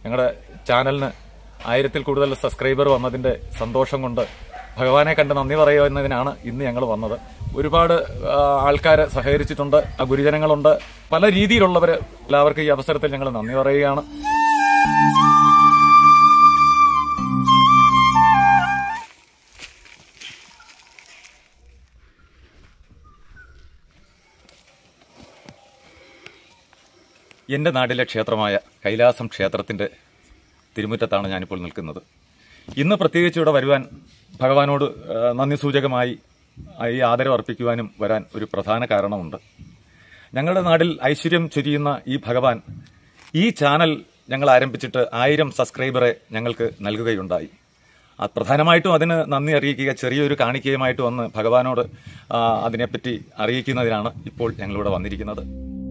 ഞങ്ങളുടെ ചാനലിന് ആയിരത്തിൽ കൂടുതൽ സബ്സ്ക്രൈബർ വന്നതിന്റെ സന്തോഷം കൊണ്ട് ഭഗവാനെ കണ്ട് നന്ദി പറയുക എന്നതിനാണ് ഇന്ന് ഞങ്ങൾ വന്നത് ഒരുപാട് ആൾക്കാർ സഹകരിച്ചിട്ടുണ്ട് ആ ഗുരുജനങ്ങളുണ്ട് പല രീതിയിലുള്ളവർ എല്ലാവർക്കും ഈ അവസരത്തിൽ ഞങ്ങൾ നന്ദി പറയുകയാണ് എൻ്റെ നാട്ടിലെ ക്ഷേത്രമായ കൈലാസം ക്ഷേത്രത്തിൻ്റെ തിരുമുറ്റത്താണ് ഞാനിപ്പോൾ നിൽക്കുന്നത് ഇന്ന് പ്രത്യേകിച്ച് ഇവിടെ വരുവാൻ ഭഗവാനോട് ആ, നന്ദി സൂചകമായി ആ, ഈ ആദരവ് അർപ്പിക്കുവാനും വരാൻ ഒരു പ്രധാന കാരണമുണ്ട് ഞങ്ങളുടെ നാട്ടിൽ ഐശ്വര്യം ചൊരിയുന്ന ഈ ഭഗവാൻ ഈ ചാനൽ ഞങ്ങൾ ആരംഭിച്ചിട്ട് ആയിരം സബ്സ്ക്രൈബറെ ഞങ്ങൾക്ക് നൽകുകയുണ്ടായി അത് പ്രധാനമായിട്ടും അതിന് നന്ദി അറിയിക്കുക ചെറിയൊരു കാണിക്കയുമായിട്ട് വന്ന് ഭഗവാനോട് ആ, അതിനെപ്പറ്റി അറിയിക്കുന്നതിനാണ് ഇപ്പോൾ ഞങ്ങളിവിടെ വന്നിരിക്കുന്നത്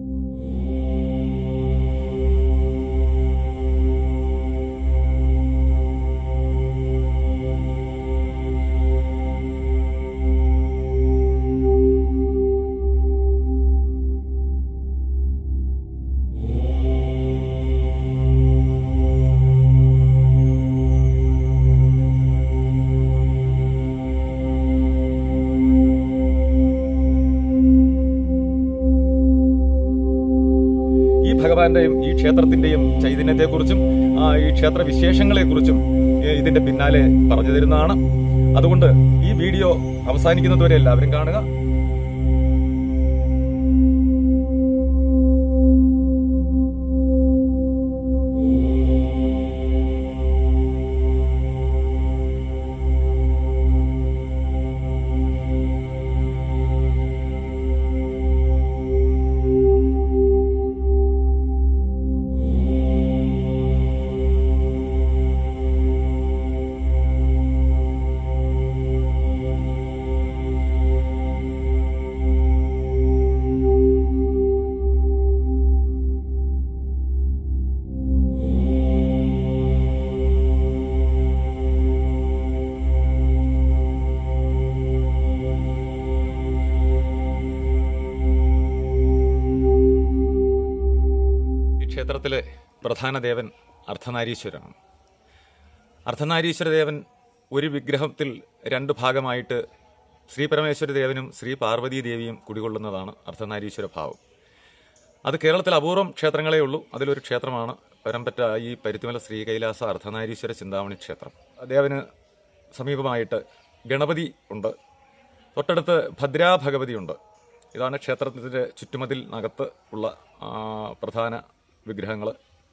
ഈ ഭഗവാന്റെയും ഈ ക്ഷേത്രത്തിന്റെയും ചൈതന്യത്തെക്കുറിച്ചും ആ, ഈ ക്ഷേത്ര വിശേഷങ്ങളെക്കുറിച്ചും ഏ, ഇതിന്റെ പിന്നാലെ പറഞ്ഞു തരുന്നതാണ് അതുകൊണ്ട് ഈ വീഡിയോ അവസാനിക്കുന്നതുവരെ എല്ലാവരും കാണുക ഈ ക്ഷേത്രത്തിലെ പ്രധാന ദേവൻ അർദ്ധനാരീശ്വരനാണ് അർദ്ധനാരീശ്വര ദേവൻ ഒരു വിഗ്രഹത്തിൽ രണ്ട് ഭാഗമായിട്ട് ശ്രീ പരമേശ്വര ദേവനും ശ്രീ പാർവതീ ദേവിയും കുടികൊള്ളുന്നതാണ് അർദ്ധനാരീശ്വര ഭാവം അത് കേരളത്തിൽ അപൂർവം ക്ഷേത്രങ്ങളേ ഉള്ളൂ അതിലൊരു ക്ഷേത്രമാണ് പരമ്പറ്റ ഈ പരുത്തിമല ശ്രീ കൈലാസ അർദ്ധനാരീശ്വര ചിന്താമണി ക്ഷേത്രം ദേവന് സമീപമായിട്ട് ഗണപതി ഉണ്ട് തൊട്ടടുത്ത് ഭദ്രാ ഭഗവതി ഉണ്ട് ഇതാണ് ക്ഷേത്രത്തിൻ്റെ ചുറ്റുമതിലിനകത്ത് ഉള്ള ആ, പ്രധാന വിഗ്രഹങ്ങൾ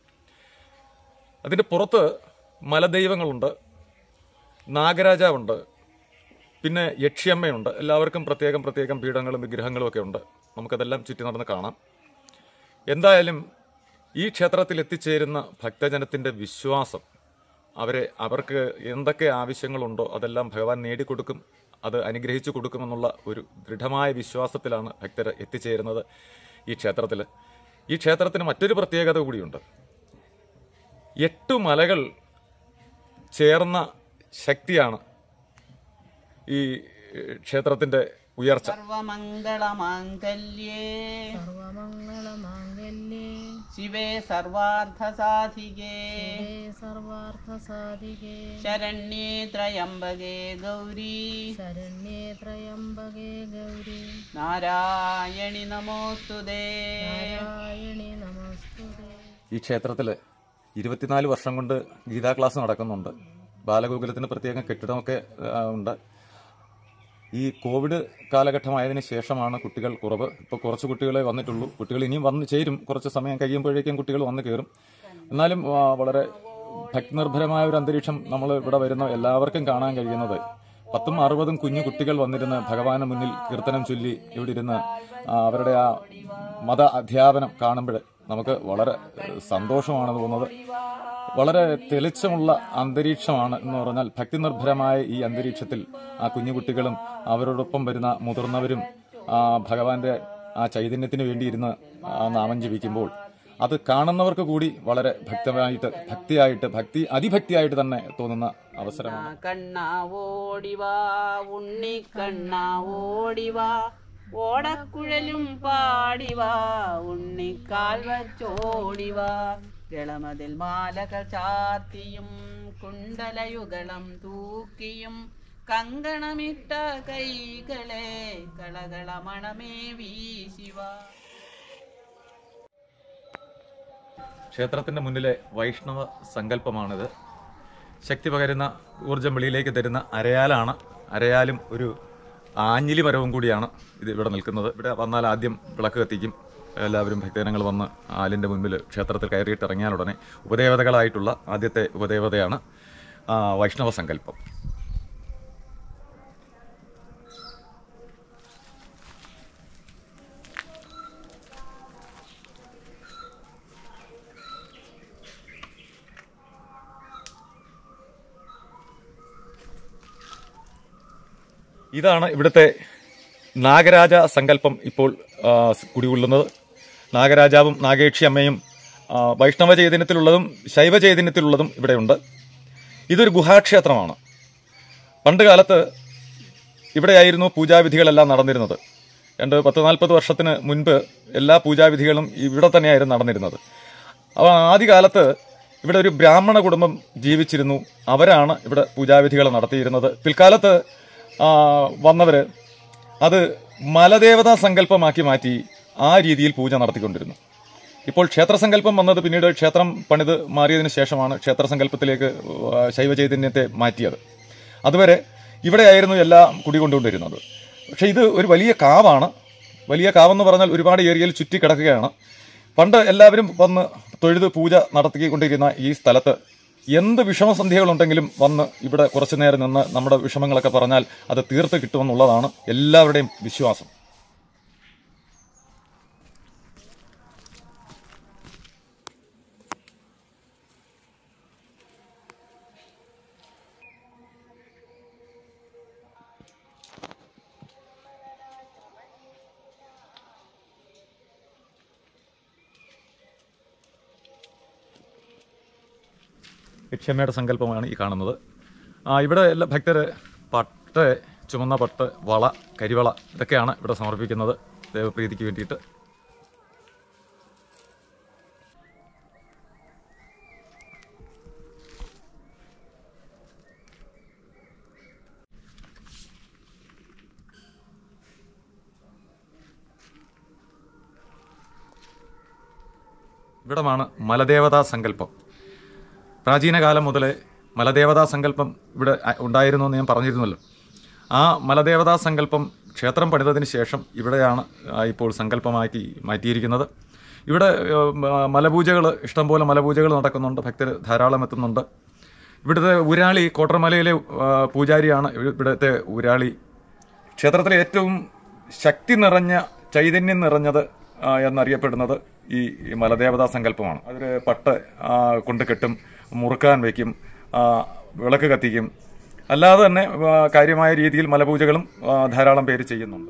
അതിൻ്റെ പുറത്ത് മലദൈവങ്ങളുണ്ട് നാഗരാജാവുണ്ട് പിന്നെ യക്ഷിയമ്മയുണ്ട് എല്ലാവർക്കും പ്രത്യേകം പ്രത്യേകം പീഠങ്ങളും വിഗ്രഹങ്ങളും ഒക്കെ ഉണ്ട് നമുക്കതെല്ലാം ചുറ്റി നടന്ന് കാണാം എന്തായാലും ഈ ക്ഷേത്രത്തിൽ എത്തിച്ചേരുന്ന ഭക്തജനത്തിൻ്റെ വിശ്വാസം അവരെ അവർക്ക് എന്തൊക്കെ ആവശ്യങ്ങളുണ്ടോ അതെല്ലാം ഭഗവാൻ നേടിക്കൊടുക്കും അത് അനുഗ്രഹിച്ചു കൊടുക്കുമെന്നുള്ള ഒരു ദൃഢമായ വിശ്വാസത്തിലാണ് ഭക്തർ എത്തിച്ചേരുന്നത് ഈ ക്ഷേത്രത്തിൽ ഈ ക്ഷേത്രത്തിന് മറ്റൊരു പ്രത്യേകത കൂടിയുണ്ട് എട്ടു മലകൾ ചേർന്ന ശക്തിയാണ് ഈ ഏഹ്, ക്ഷേത്രത്തിന്റെ ഉയർച്ച സർവമംഗളമാംഗല്യേ സർവമംഗളമാംഗല്യേ ശിവേ സർവാർത്ഥസാധികേ ഹേ സർവാർത്ഥസാധികേ ശരണ്യേ ത്രയംബകേ ഗൗരീ ശരണ്യേ ത്രയംബകേ ഗൗരി നാരായണി നമോസ്തുതേ നാരായണി നമസ്തുതേ ഈ ക്ഷേത്രത്തിൽ ഇരുപത്തിനാല് വർഷം കൊണ്ട് ഗീതാ ക്ലാസ് നടക്കുന്നുണ്ട് ബാലഗോകുലത്തിന് പ്രത്യേകം കെട്ടിടമൊക്കെ ആ, ഉണ്ട് ഈ കോവിഡ് കാലഘട്ടമായതിനു ശേഷമാണ് കുട്ടികൾ കുറവ് ഇപ്പോൾ കുറച്ച് കുട്ടികളെ വന്നിട്ടുള്ളൂ കുട്ടികൾ ഇനിയും വന്ന് ചേരും കുറച്ച് സമയം കഴിയുമ്പോഴേക്കും കുട്ടികൾ വന്ന് കയറും എന്നാലും ആ, വളരെ ഭക്തിനിർഭരമായ ഒരു അന്തരീക്ഷം നമ്മൾ ഇവിടെ വരുന്ന എല്ലാവർക്കും കാണാൻ കഴിയുന്നത് പത്തും അറുപതും കുഞ്ഞു കുട്ടികൾ വന്നിരുന്ന് ഭഗവാന് മുന്നിൽ കീർത്തനം ചൊല്ലി ഇവിടെ ഇരുന്ന് ആ, അവരുടെ ആ മത അധ്യാപനം കാണുമ്പോൾ നമുക്ക് വളരെ ഏഹ്, സന്തോഷമാണ് തോന്നുന്നത് വളരെ തെളിച്ചമുള്ള അന്തരീക്ഷമാണ് എന്ന് പറഞ്ഞാൽ ഭക്തിനിർഭരമായ ഈ അന്തരീക്ഷത്തിൽ ആ കുഞ്ഞുകുട്ടികളും അവരോടൊപ്പം വരുന്ന മുതിർന്നവരും ആ ഭഗവാന്റെ ആ ചൈതന്യത്തിന് വേണ്ടി ഇരുന്ന് ആ നാമം ജപിക്കുമ്പോൾ അത് കാണുന്നവർക്ക് കൂടി വളരെ ഭക്തമായിട്ട് ഭക്തിയായിട്ട് ഭക്തി അതിഭക്തിയായിട്ട് തന്നെ തോന്നുന്ന അവസരമാണ് കണ്ണാ ഓടിവാ ഉണ്ണിക്കണ്ണാ ഓടിവാ ഓടക്കുഴലും പാടിവാ ഉണ്ണിക്കാൽ വച്ചോടിവാ ഗളമതിൽ മാലകൾ ചാർത്തിയും കുണ്ടലയുഗളം തൂക്കിയും കങ്കണമിട്ട കൈകളെ കളകളമണമേ വീശിവ ക്ഷേത്രത്തിന്റെ മുന്നിലെ വൈഷ്ണവ സങ്കല്പമാണിത് ശക്തി പകരുന്ന ഊർജം വെളിയിലേക്ക് തരുന്ന അരയാലാണ് അരയാലും ഒരു ആഞ്ഞിലി മരവും കൂടിയാണ് ഇത് ഇവിടെ നിൽക്കുന്നത് ഇവിടെ വന്നാൽ ആദ്യം വിളക്ക് കത്തിക്കും എല്ലാവരും ഭക്തജനങ്ങൾ വന്ന് ആലിൻ്റെ മുൻപിൽ ക്ഷേത്രത്തിൽ കയറിയിട്ട് ഇറങ്ങിയാൽ ഉടനെ ഉപദേവതകളായിട്ടുള്ള ആദ്യത്തെ ഉപദേവതയാണ് ആ, വൈഷ്ണവ സങ്കല്പം ഇതാണ് ഇവിടുത്തെ നാഗരാജ സങ്കല്പം ഇപ്പോൾ ആ, കുടികൊള്ളുന്നത് നാഗരാജാവും നാഗേക്ഷി അമ്മയും ആ, വൈഷ്ണവ ചൈതന്യത്തിലുള്ളതും ശൈവ ചൈതന്യത്തിലുള്ളതും ഇവിടെയുണ്ട് ഇതൊരു ഗുഹാക്ഷേത്രമാണ് പണ്ട് കാലത്ത് ഇവിടെയായിരുന്നു പൂജാവിധികളെല്ലാം നടന്നിരുന്നത് രണ്ട് പത്ത് നാൽപ്പത് വർഷത്തിന് മുൻപ് എല്ലാ പൂജാവിധികളും ഇവിടെ തന്നെയായിരുന്നു നടന്നിരുന്നത് അപ്പോൾ ആദ്യകാലത്ത് ഇവിടെ ഒരു ബ്രാഹ്മണ കുടുംബം ജീവിച്ചിരുന്നു അവരാണ് ഇവിടെ പൂജാവിധികൾ നടത്തിയിരുന്നത് പിൽക്കാലത്ത് ആ, വന്നവര് അത് മലദേവതാ സങ്കല്പമാക്കി മാറ്റി ആ രീതിയിൽ പൂജ നടത്തിക്കൊണ്ടിരുന്നു ഇപ്പോൾ ക്ഷേത്രസങ്കല്പം വന്നത് പിന്നീട് ക്ഷേത്രം പണിത് മാറിയതിനു ശേഷമാണ് ക്ഷേത്രസങ്കല്പത്തിലേക്ക് ആ, ശൈവ ചൈതന്യത്തെ മാറ്റിയത് അതുവരെ ഇവിടെയായിരുന്നു എല്ലാം കുടികൊണ്ടുകൊണ്ടിരുന്നത് പക്ഷെ ഇത് ഒരു വലിയ കാവാണ് വലിയ കാവെന്ന് പറഞ്ഞാൽ ഒരുപാട് ഏരിയയിൽ ചുറ്റി കിടക്കുകയാണ് പണ്ട് എല്ലാവരും വന്ന് തൊഴുത് പൂജ നടത്തിക്കൊണ്ടിരുന്ന ഈ സ്ഥലത്ത് എന്ത് വിഷമസന്ധികളുണ്ടെങ്കിലും വന്ന് ഇവിടെ കുറച്ചു നേരം നിന്ന് നമ്മുടെ വിഷമങ്ങളൊക്കെ പറഞ്ഞാൽ അത് തീർത്ത് കിട്ടുമെന്നുള്ളതാണ് എല്ലാവരുടെയും വിശ്വാസം ക്ഷമയുടെ സങ്കല്പമാണ് ഈ കാണുന്നത് ആ, ഇവിടെ എല്ലാ ഭക്തർ പട്ട് ചുമന്ന പട്ട് വള കരിവള ഇതൊക്കെയാണ് ഇവിടെ സമർപ്പിക്കുന്നത് ദേവപ്രീതിക്ക് വേണ്ടിയിട്ട് ഇവിടമാണ് മലദേവതാ സങ്കല്പം പ്രാചീന കാലം മുതലേ മലദേവതാ സങ്കല്പം ഇവിടെ അ- ഉണ്ടായിരുന്നു എന്ന് ഞാൻ പറഞ്ഞിരുന്നല്ലോ ആ മലദേവതാ സങ്കല്പം ക്ഷേത്രം പണിതതിന് ശേഷം ഇവിടെയാണ് ആ, ഇപ്പോൾ സങ്കല്പമാക്കി മാറ്റിയിരിക്കുന്നത് ഇവിടെ മലപൂജകൾ ഇഷ്ടംപോലെ മലപൂജകൾ നടക്കുന്നുണ്ട് ഭക്തർ ധാരാളം എത്തുന്നുണ്ട് ഇവിടുത്തെ ഉരാളി കോട്ടർമലയിലെ ആ, പൂജാരിയാണ് ഇവിടുത്തെ ഉരാളി ക്ഷേത്രത്തിലെ ഏറ്റവും ശക്തി നിറഞ്ഞ ചൈതന്യം നിറഞ്ഞത് ആ, എന്നറിയപ്പെടുന്നത് ഈ ഈ മലദേവതാ സങ്കല്പമാണ് അതിൽ പട്ട് ആ, കൊണ്ട് കെട്ടും മുറുക്കാൻ വയ്ക്കും ആ, വിളക്ക് കത്തിക്കും അല്ലാതെ തന്നെ ആ, കാര്യമായ രീതിയിൽ മലപൂജകളും ആ, ധാരാളം പേര് ചെയ്യുന്നുണ്ട്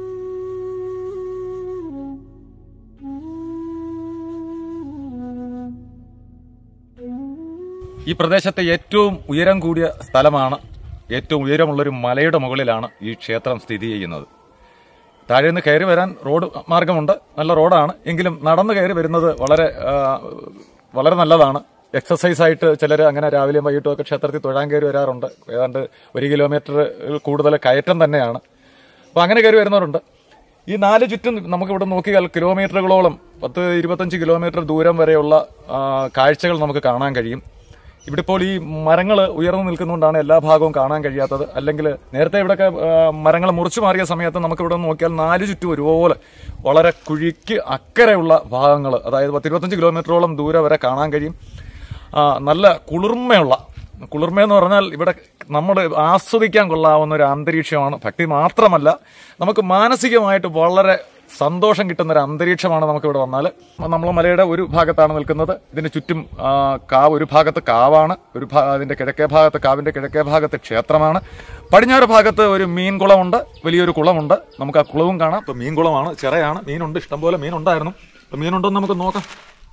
ഈ പ്രദേശത്തെ ഏറ്റവും ഉയരം കൂടിയ സ്ഥലമാണ് ഏറ്റവും ഉയരമുള്ളൊരു മലയുടെ മുകളിലാണ് ഈ ക്ഷേത്രം സ്ഥിതി ചെയ്യുന്നത് താഴെ നിന്ന് കയറി വരാൻ റോഡ് മാർഗമുണ്ട് നല്ല റോഡാണ് എങ്കിലും നടന്ന് കയറി വരുന്നത് വളരെ ആ, വളരെ നല്ലതാണ് എക്സസൈസ് ആയിട്ട് ചിലർ അങ്ങനെ രാവിലെയും വൈകിട്ടും ഒക്കെ ക്ഷേത്രത്തിൽ തൊഴാൻ കയറി വരാറുണ്ട് ഏതാണ്ട് ഒരു കിലോമീറ്റർ കൂടുതൽ കയറ്റം തന്നെയാണ് അപ്പോൾ അങ്ങനെ കയറി വരുന്നവരുണ്ട് ഈ നാല് ചുറ്റും നമുക്ക് ഇവിടെ നോക്കിയാൽ കിലോമീറ്ററുകളോളം പത്ത് ഇരുപത്തഞ്ച് കിലോമീറ്റർ ദൂരം വരെയുള്ള ആ, കാഴ്ചകൾ നമുക്ക് കാണാൻ കഴിയും ഇവിടെ ഇപ്പോൾ ഈ മരങ്ങൾ ഉയർന്നു നിൽക്കുന്നതുകൊണ്ടാണ് എല്ലാ ഭാഗവും കാണാൻ കഴിയാത്തത് അല്ലെങ്കിൽ നേരത്തെ ഇവിടെയൊക്കെ മരങ്ങൾ മുറിച്ചു മാറിയ സമയത്ത് നമുക്ക് ഇവിടെ നോക്കിയാൽ നാല് ചുറ്റും ഒരുപോലെ വളരെ കുഴിക്ക് അക്കരെയുള്ള ഭാഗങ്ങൾ അതായത് പത്തിരുപത്തഞ്ച് കിലോമീറ്ററോളം ദൂരെ വരെ കാണാൻ കഴിയും ആ, നല്ല കുളിർമയുള്ള കുളിർമയെന്ന് പറഞ്ഞാൽ ഇവിടെ നമ്മൾ ആസ്വദിക്കാൻ കൊള്ളാവുന്ന ഒരു അന്തരീക്ഷമാണ് ഭക്തി മാത്രമല്ല നമുക്ക് മാനസികമായിട്ട് വളരെ സന്തോഷം കിട്ടുന്ന ഒരു അന്തരീക്ഷമാണ് നമുക്ക് ഇവിടെ വന്നാൽ നമ്മൾ മലയുടെ ഒരു ഭാഗത്താണ് നിൽക്കുന്നത് ഇതിന് ചുറ്റും ആ, കാവ് ഒരു ഭാഗത്ത് കാവാണ് ഒരു ഭാ അതിന്റെ കിഴക്കേ ഭാഗത്ത് കാവിന്റെ കിഴക്കേ ഭാഗത്ത് ക്ഷേത്രമാണ് പടിഞ്ഞാറ് ഭാഗത്ത് ഒരു മീൻ കുളമുണ്ട് വലിയൊരു കുളമുണ്ട് നമുക്ക് ആ കുളവും കാണാം ഇപ്പൊ മീൻ കുളമാണ് ചിറയാണ് മീനുണ്ട് ഇഷ്ടംപോലെ മീനുണ്ടായിരുന്നു ഇപ്പൊ മീനുണ്ടോ എന്ന് നമുക്ക് നോക്കാം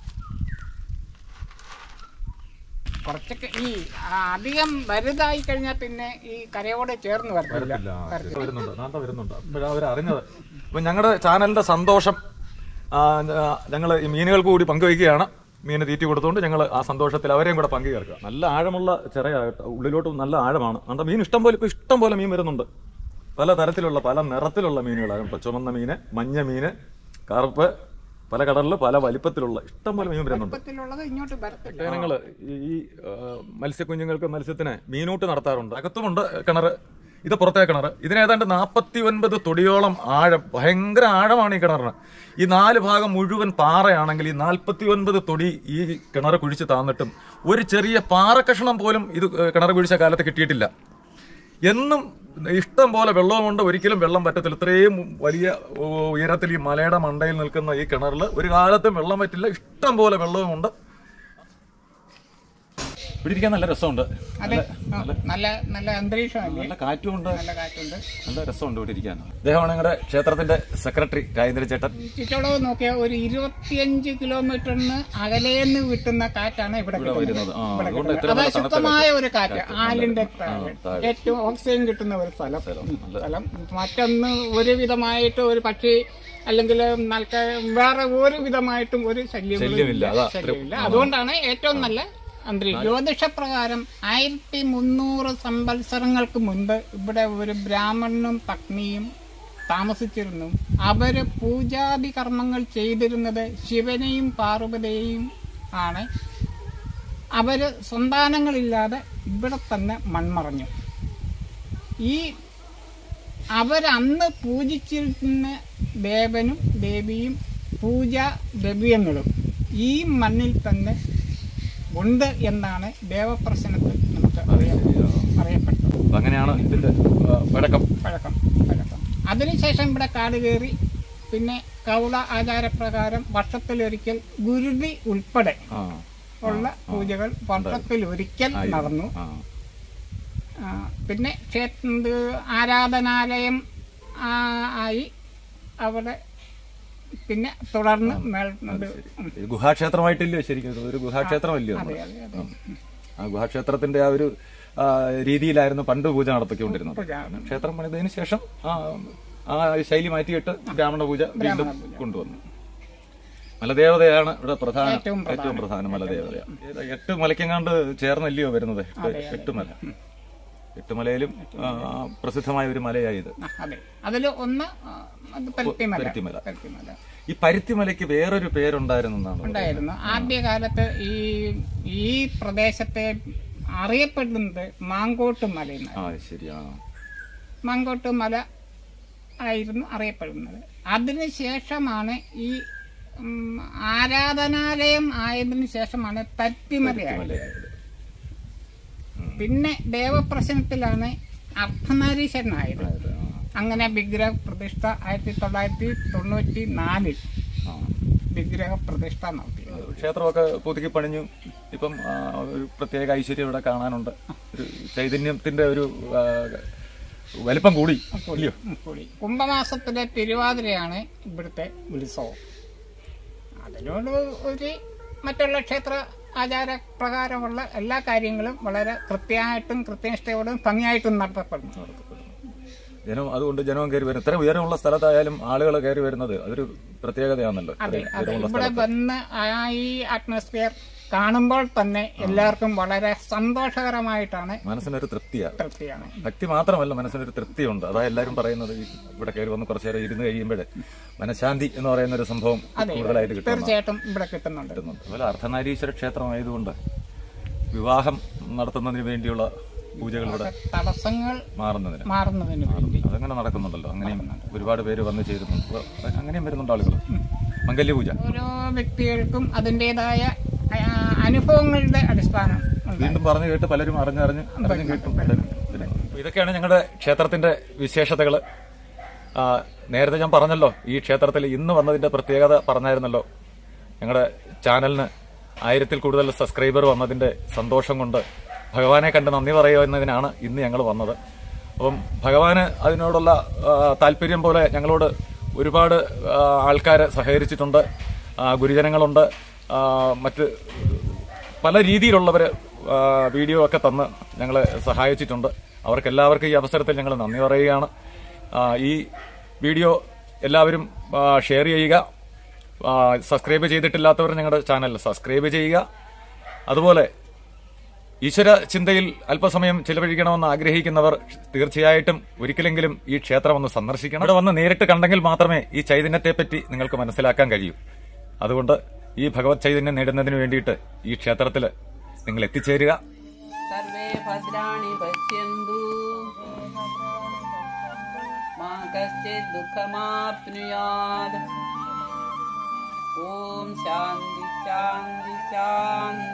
കുറച്ചൊക്കെ ഈ ആ, അധികം വലുതായി കഴിഞ്ഞാൽ പിന്നെ ഈ കരയോട് ചേർന്ന് വരത്തില്ല വരത്തില്ല. വരുന്നുണ്ട് നാന്ത വരുന്നുണ്ട് അപ്പോഴാ അവർ അറിഞ്ഞത് അപ്പൊ ഞങ്ങളുടെ ചാനലിന്റെ സന്തോഷം ഞങ്ങൾ ഈ മീനുകൾക്ക് കൂടി പങ്കുവയ്ക്കുകയാണ് മീന് തീറ്റി കൊടുത്തുകൊണ്ട് ഞങ്ങൾ ആ സന്തോഷത്തിൽ അവരെയും കൂടെ പങ്കുചേർക്കുക നല്ല ആഴമുള്ള ചെറിയായിട്ട് ഉള്ളിലോട്ട് നല്ല ആഴമാണ് അതുകൊണ്ട് മീൻ ഇഷ്ടം പോലെ ഇപ്പോൾ ഇഷ്ടം പോലെ മീൻ വരുന്നുണ്ട് പല തരത്തിലുള്ള പല നിറത്തിലുള്ള മീനുകളാണ് കേട്ടോ ചുമന്ന മീന് മഞ്ഞ മീന് കറുപ്പ് പല കടലിൽ പല വലിപ്പത്തിലുള്ള ഇഷ്ടം പോലെ മീൻ വരുന്നുണ്ട് വലിപ്പത്തിലുള്ളത് ഇങ്ങോട്ട് വരത്തില്ല ജനങ്ങൾ ഈ ആ, മത്സ്യക്കുഞ്ഞുങ്ങൾക്ക് മത്സ്യത്തിന് മീനൂട്ട് നടത്താറുണ്ട് അകത്തുമുണ്ട് കിണർ ഇത് പുറത്തെ കിണർ ഇതിന് ഏതാണ്ട് നാൽപ്പത്തി ഒൻപത് തൊടിയോളം ആഴം ഭയങ്കര ആഴമാണ് ഈ കിണറിന് ഈ നാല് ഭാഗം മുഴുവൻ പാറയാണെങ്കിൽ ഈ നാൽപ്പത്തി ഒൻപത് തൊടി ഈ കിണർ കുഴിച്ച് താന്നിട്ടും ഒരു ചെറിയ പാറക്കഷണം പോലും ഇത് കിണർ കുഴിച്ച കാലത്ത് കിട്ടിയിട്ടില്ല എന്നും ഇഷ്ടം പോലെ വെള്ളവുമുണ്ട് ഒരിക്കലും വെള്ളം പറ്റത്തില്ല ഇത്രയും വലിയ ഓ, ഉയരത്തിൽ ഈ മലയുടെ മണ്ടയിൽ നിൽക്കുന്ന ഈ കിണറിൽ ഒരു കാലത്തും വെള്ളം പറ്റില്ല ഇഷ്ടം പോലെ വെള്ളവുമുണ്ട് ഇവിടെ ഇരിക്കാൻ നല്ല രസമുണ്ട് അതെ ആ, നല്ല നല്ല അന്തരീക്ഷമല്ലേ നല്ല കാറ്റുമുണ്ട് നല്ല കാറ്റുണ്ട് നല്ല രസമുണ്ട് ഇവിടെ ഇരിക്കാൻ അദ്ദേഹമാണ് ഞങ്ങളുടെ ക്ഷേത്രത്തിന്റെ സെക്രട്ടറി രാജേന്ദ്ര ചേട്ടൻ ചുറ്റോളവ് നോക്കിയാൽ ഒരു ഇരുപത്തിയഞ്ച് കിലോമീറ്ററിന് അകലേന്ന് കിട്ടുന്ന കാറ്റാണ് ഇവിടെ കിട്ടുന്നത്. വരുന്നത്. ആ, ഇവിടെ അതുകൊണ്ട് കിട്ടുന്നത്. ഇത്രയും അതായത് നല്ല തണുത്ത ശുദ്ധമായ കാറ്റ്. ഒരു കാറ്റ് കാറ്റ്. ആലിന്റെ ആ, താഴെ. താഴെ. ഏറ്റവും ഓക്സിജൻ കിട്ടുന്ന ഒരു സ്ഥലം നല്ല സ്ഥലം മറ്റൊന്ന് ഒരുവിധമായിട്ട് ഒരു പക്ഷി അല്ലെങ്കിൽ നൽക വേറെ ഒരു വിധമായിട്ടും ഒരു ശല്യങ്ങളും ശല്യമില്ല. അതാ ശല്യമില്ല അതുകൊണ്ടാണ് ഏറ്റവും നല്ല അന്തരീക്ഷം ജ്യോതിഷപ്രകാരം ആയിരത്തി മുന്നൂറ് സംവത്സരങ്ങൾക്ക് മുൻപ് ഇവിടെ ഒരു ബ്രാഹ്മണനും പത്നിയും താമസിച്ചിരുന്നു അവര് പൂജാതി കർമ്മങ്ങൾ ചെയ്തിരുന്നത് ശിവനെയും പാർവതിയെയും ആണ് അവര് സന്താനങ്ങളില്ലാതെ ഇവിടെ തന്നെ മൺമറഞ്ഞു ഈ അവരന്ന് പൂജിച്ചിരുന്ന ദേവനും ദേവിയും പൂജാ ദ്രവ്യങ്ങളും ഈ മണ്ണിൽ തന്നെ ഉണ്ട് എന്നാണ് ദേവപ്രശ്നത്തിൽ നമുക്ക് അറിയാം അറിയപ്പെട്ടത് അപ്പൊ അങ്ങനെയാണ് ഇതിന്റെ ആ, പഴക്കം പഴക്കം പഴക്കം അതിനുശേഷം ഇവിടെ കാട് കയറി പിന്നെ കൗള ആചാരപ്രകാരം വർഷത്തിലൊരിക്കൽ ഗുരുതി ഉൾപ്പെടെ ആ ഉള്ള പൂജകൾ വർഷത്തിലൊരിക്കൽ നടന്നു ആ ആ, പിന്നെ ക്ഷേത്ര ഇത് ആരാധനാലയം ആ, ആയി അവിടെ പിന്നെ തുടർന്ന് മേൽ ഇത് ഇത് ഗുഹാക്ഷേത്രമായിട്ടില്ലയോ ശരിക്കും ഇത് ഒരു ഗുഹാക്ഷേത്രമല്ലയോ അതെ നമ്മുടെ? അതെ അതെ ആ ഗുഹാക്ഷേത്രത്തിന്റെ ആ ഒരു ആ, രീതിയിലായിരുന്നു പണ്ട് പൂജ നടത്തിക്കൊണ്ടിരുന്നത് പൂജ. ക്ഷേത്രം പണിതതിനു ശേഷം ആ ആ ശൈലി മാറ്റിയിട്ട് ബ്രാഹ്മണ പൂജ വീണ്ടും കൊണ്ടുവന്നു മലദേവതയാണ് ഇവിടെ പ്രധാന ഏറ്റവും ഏറ്റവും പ്രധാന മലദേവതയാണ് ഇത് എട്ട് മലയ്ക്കെങ്ങാണ്ട് ചേർന്നല്ലയോ വരുന്നത് എട്ട് എട്ടുമല എട്ടുമലയിലും ആ, പ്രസിദ്ധമായ ഒരു മലയായത് ആ, അതെ അതിൽ ഒന്ന് ആ, അത് പരുത്തിമല പരുത്തിമല. പരുത്തിമല ഈ പരുത്തിമലയ്ക്ക് വേറൊരു പേരുണ്ടായിരുന്നെന്നാണ് ഉണ്ടായിരുന്നു ആദ്യകാലത്ത് ഈ ഈ പ്രദേശത്തെ അറിയപ്പെടുന്നത് മാങ്കോട്ട് മല എന്നാണ് ആ ശരിയാ മാങ്കോട്ട് മല ആയിരുന്നു അറിയപ്പെടുന്നത് അതിനുശേഷമാണ് ഈ ഉം, ആരാധനാലയം ആയതിനു ശേഷമാണ് പരുത്തിമലയായത് പിന്നെ ദേവപ്രശ്നത്തിലാണ് അർദ്ധനാരീശ്വരനായത് അങ്ങനെ വിഗ്രഹ പ്രതിഷ്ഠ ആയിരത്തി തൊള്ളായിരത്തി തൊണ്ണൂറ്റി നാലിൽ വിഗ്രഹ പ്രതിഷ്ഠ നടത്തി ക്ഷേത്രമൊക്കെ പുതുക്കി പണിഞ്ഞു ഇപ്പം ആ, ഒരു പ്രത്യേക ഐശ്വര്യം ഇവിടെ കാണാനുണ്ട് ഒരു ചൈതന്യത്തിന്റെ ഒരു ആ, വലിപ്പം കൂടി ഇല്ലയോ കൂടി കുംഭമാസത്തിലെ തിരുവാതിരയാണ് ഇവിടുത്തെ ഉത്സവം അതിനോട് ഒരു മറ്റുള്ള ക്ഷേത്ര ആചാര പ്രകാരമുള്ള എല്ലാ കാര്യങ്ങളും വളരെ കൃത്യമായിട്ടും കൃത്യനിഷ്ഠയോടും ഭംഗിയായിട്ടും നടത്തപ്പെടുന്നു ജനം അതുകൊണ്ട് ജനവും കയറി വരും ഇത്ര ഉയരമുള്ള സ്ഥലത്തായാലും ആളുകൾ കയറി വരുന്നത് അതൊരു പ്രത്യേകതയാണല്ലോ അതെ ഇത്രയും അതെ ഉയരമുള്ള ഇവിടെ സ്ഥലത്ത് വന്ന് ആ ഈ അറ്റ്മോസ്ഫിയർ കാണുമ്പോൾ തന്നെ എല്ലാവർക്കും വളരെ സന്തോഷകരമായിട്ടാണ് മനസ്സിനൊരു തൃപ്തിയാണ് തൃപ്തിയാണ് ഭക്തി മാത്രമല്ല മനസ്സിനൊരു തൃപ്തിയുണ്ട് അതാ എല്ലാവരും പറയുന്നത് ഈ ഇവിടെ കയറി വന്ന് കുറച്ചു നേരം ഇരുന്ന് കഴിയുമ്പോഴേ മനഃശാന്തി എന്ന് പറയുന്ന ഒരു സംഭവം അതെ കൂടുതലായിട്ട് കിട്ടുന്നു തീർച്ചയായിട്ടും ഇവിടെ കിട്ടുന്നുണ്ട് കിട്ടുന്നുണ്ട് അതുപോലെ അർദ്ധനാരീശ്വര ക്ഷേത്രമായതുകൊണ്ട് വിവാഹം നടത്തുന്നതിന് വേണ്ടിയുള്ള പൂജകൾ ഇവിടെ തടസ്സങ്ങൾ മാറുന്നതിന് മാറുന്നതിന് വേണ്ടി അതങ്ങനെ നടക്കുന്നുണ്ടല്ലോ അങ്ങനെയും ഒരുപാട് പേര് വന്നു ചേരുന്നു അപ്പൊ അങ്ങനെയും വരുന്നുണ്ട് ആളുകൾ മംഗല്യ പൂജ ഓരോ വ്യക്തികൾക്കും അതിൻ്റെതായ അനുഭവങ്ങളുടെ അടിസ്ഥാനം ഉണ്ട്. വീണ്ടും പറഞ്ഞു കേട്ട് പലരും അറിഞ്ഞറിഞ്ഞ് അറിഞ്ഞും കേട്ടും പലരും വരുന്നു. അപ്പൊ ഇതൊക്കെയാണ് ഞങ്ങളുടെ ക്ഷേത്രത്തിന്റെ വിശേഷതകൾ നേരത്തെ ഞാൻ പറഞ്ഞല്ലോ ഈ ക്ഷേത്രത്തിൽ ഇന്ന് വന്നതിന്റെ പ്രത്യേകത പറഞ്ഞായിരുന്നല്ലോ ഞങ്ങളുടെ ചാനലിന് ആയിരത്തിൽ കൂടുതൽ സബ്സ്ക്രൈബർ വന്നതിന്റെ സന്തോഷം കൊണ്ട് ഭഗവാനെ കണ്ട് നന്ദി പറയുന്നതിനാണ് ഇന്ന് ഞങ്ങൾ വന്നത് അപ്പം ഭഗവാന് അതിനോടുള്ള ആ, താല്പര്യം പോലെ ഞങ്ങളോട് ഒരുപാട് ആൾക്കാർ സഹകരിച്ചിട്ടുണ്ട് ആ, ഗുരുജനങ്ങളുണ്ട് ആ, മറ്റ് പല രീതിയിലുള്ളവർ വീഡിയോ ഒക്കെ തന്ന് ഞങ്ങളെ സഹായിച്ചിട്ടുണ്ട് അവർക്കെല്ലാവർക്കും ഈ അവസരത്തിൽ ഞങ്ങൾ നന്ദി പറയുകയാണ് ആ, ഈ വീഡിയോ എല്ലാവരും ആ, ഷെയർ ചെയ്യുക ആ, സബ്സ്ക്രൈബ് ചെയ്തിട്ടില്ലാത്തവർ ഞങ്ങളുടെ ചാനൽ സബ്സ്ക്രൈബ് ചെയ്യുക അതുപോലെ ഈശ്വര ചിന്തയിൽ അല്പസമയം ചിലവഴിക്കണമെന്ന് ആഗ്രഹിക്കുന്നവർ തീർച്ചയായിട്ടും ഒരിക്കലെങ്കിലും ഈ ക്ഷേത്രം ഒന്ന് സന്ദർശിക്കണം ഇവിടെ വന്ന് നേരിട്ട് കണ്ടെങ്കിൽ മാത്രമേ ഈ ചൈതന്യത്തെപ്പറ്റി നിങ്ങൾക്ക് മനസ്സിലാക്കാൻ കഴിയൂ അതുകൊണ്ട് ഈ ഭഗവത് ചൈതന്യം നേടുന്നതിന് വേണ്ടിയിട്ട് ഈ ക്ഷേത്രത്തിൽ നിങ്ങൾ എത്തിച്ചേരുക സർവേ ഭദ്രാണി പശ്യന്തു മാ കശ്ചിത് ദുഃഖമാപ്നുയാത് ഓം ശാന്തി ശാന്തി ശാന്തി